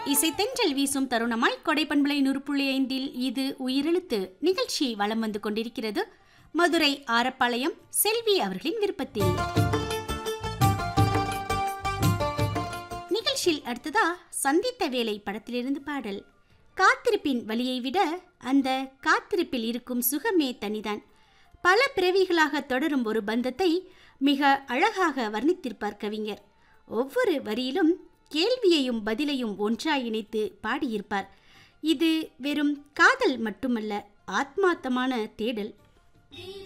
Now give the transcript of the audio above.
இசைத்தென்றல் வீசும் தருணமாய் கொடைப்பண்பலை நூறுப்புள்ளி ஐந்தில் இது உயிரெழுத்து நிகழ்ச்சி வலம் வந்து கொண்டிருக்கிறது மதுரை ஆரப்பாளையம் செல்வி அவர்களின் விருப்பத்தில் நிகழ்ச்சியில் அடுத்ததா சந்தித்த வேலை படத்திலிருந்து பாடல் காத்திருப்பின் வழியை விட அந்த காத்திருப்பில் இருக்கும் சுகமே தனிதான் பல பிறவிகளாக தொடரும் ஒரு பந்தத்தை மிக அழகாக வர்ணித்திருப்பார் கவிஞர் ஒவ்வொரு வரியிலும் கேள்வியையும் பதிலையும் ஒன்றாய் இணைத்து பாடியிருப்பார் இது வெறும் காதல் மட்டுமல்ல ஆத்மார்த்தமான தேடல்